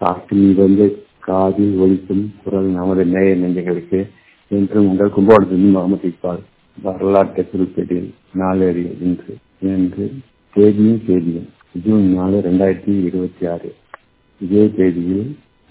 காற்றில் வந்து காதில் ஒலிக்கும் குரல் நமது நேய நெஞ்சங்களுக்கு என்றும் உங்கள் கும்பகோணத்தில் முகமது இக்பால் வரலாற்று குறிப்பேட்டில் நாளேறி இன்று இன்று தேதியும் தேதியும் ஜூன் நாலு ரெண்டாயிரத்தி இருபத்தி ஆறு இதே தேதியில்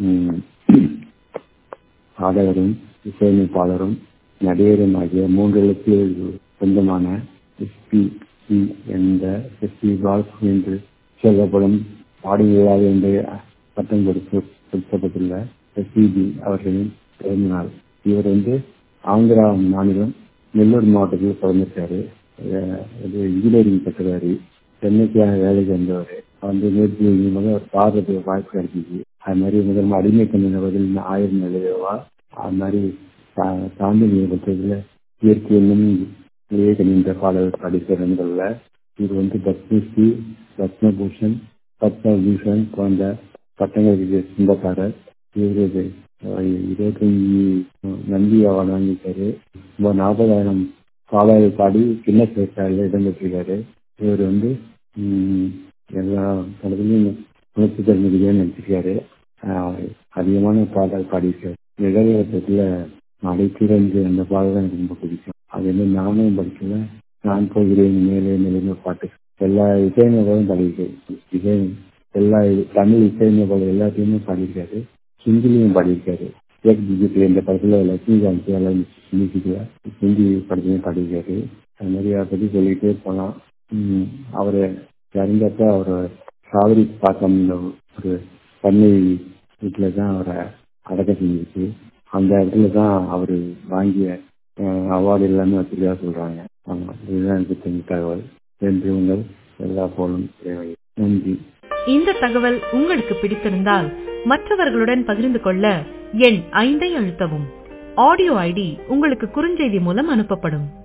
பாடகரும் இசையமைப்பாளரும் நடிகரும் ஆகிய மூன்று எழுத்துகளுக்கு சொந்தமான எஸ்பி என்ற எஸ்பி பால்ஸ் என்று சொல்லப்படும் பாடுகிறார் என்று பட்டம் கொடுத்து கொடுக்கப்பட்டுள்ள எஸ்பிபி அவர்களின் பிறந்தநாள் இவர் வந்து ஆந்திரா மாநிலம் நெல்லூர் மாவட்டத்தில் பிறந்திருக்காரு இது இன்ஜினியரிங் கட்டுறாரு சென்னைக்காக வேலைக்கு வந்தவர் வந்து நேற்று முதல் ஒரு பாடுறதுக்கு வாய்ப்பு கிடைச்சிச்சு அது மாதிரி முதல்ல அடிமை கண்ணின பதில் ஆயிரம் எழுதுவா அது மாதிரி சாந்தினி பட்சத்தில் இயற்கை என்னும் விவேகனின்ற பாடல் படிக்கிறதுல இது வந்து பத்மஸ்ரீ பத்மபூஷன் பத்மபூஷன் போன்ற பட்டங்களுக்கு சொந்தக்காரர் இவரு இருபத்தஞ்சி நந்தி அவார்டு வாங்கியிருக்காரு சுமார் நாற்பதாயிரம் பாடலை பாடி சின்ன பேசாரில் இடம்பெற்றிருக்காரு இவர் வந்து எல்லா படத்துலையும் உணர்ச்சி திறமையாக நடிச்சிருக்காரு அதிகமான பாடல் பாடியிருக்காரு நிகழ்வட்டத்தில் அடைத்திறந்து அந்த பாடல் தான் எனக்கு ரொம்ப பிடிக்கும் அது வந்து நானும் படிக்கல நான் போகிறேன் மேலே நிலைமை பாட்டு எல்லா இசையமைப்பாலும் பாடியிருக்காரு இசை எல்லா தமிழ் இசையமைப்பாளர் எல்லாத்தையுமே பாடியிருக்காரு ஹிந்திலையும் பாடியிருக்காரு ஏக் பிஜேபி இந்த படத்துல லட்சுமிகாந்த் எல்லாம் மியூசிக்ல ஹிந்தி படத்துலையும் பாடியிருக்காரு அது மாதிரி அதை பற்றி சொல்லிக்கிட்டே போகலாம் அவர் இறந்தப்ப அவர் காவிரி பாக்கம் ஒரு பண்ணை வீட்டில் தான் அவரை அடக்க செஞ்சிருக்கு அந்த இடத்துல தான் அவர் வாங்கிய அவார்டு எல்லாமே வச்சிருக்கா சொல்றாங்க ஆமாம் இதுதான் எனக்கு தெரிஞ்ச தகவல் என்று உங்கள் எல்லா போலும் தேவை நன்றி இந்த தகவல் உங்களுக்கு பிடித்திருந்தால் மற்றவர்களுடன் பகிர்ந்து கொள்ள எண் ஐந்தை அழுத்தவும் ஆடியோ ஐடி உங்களுக்கு குறுஞ்செய்தி மூலம் அனுப்பப்படும்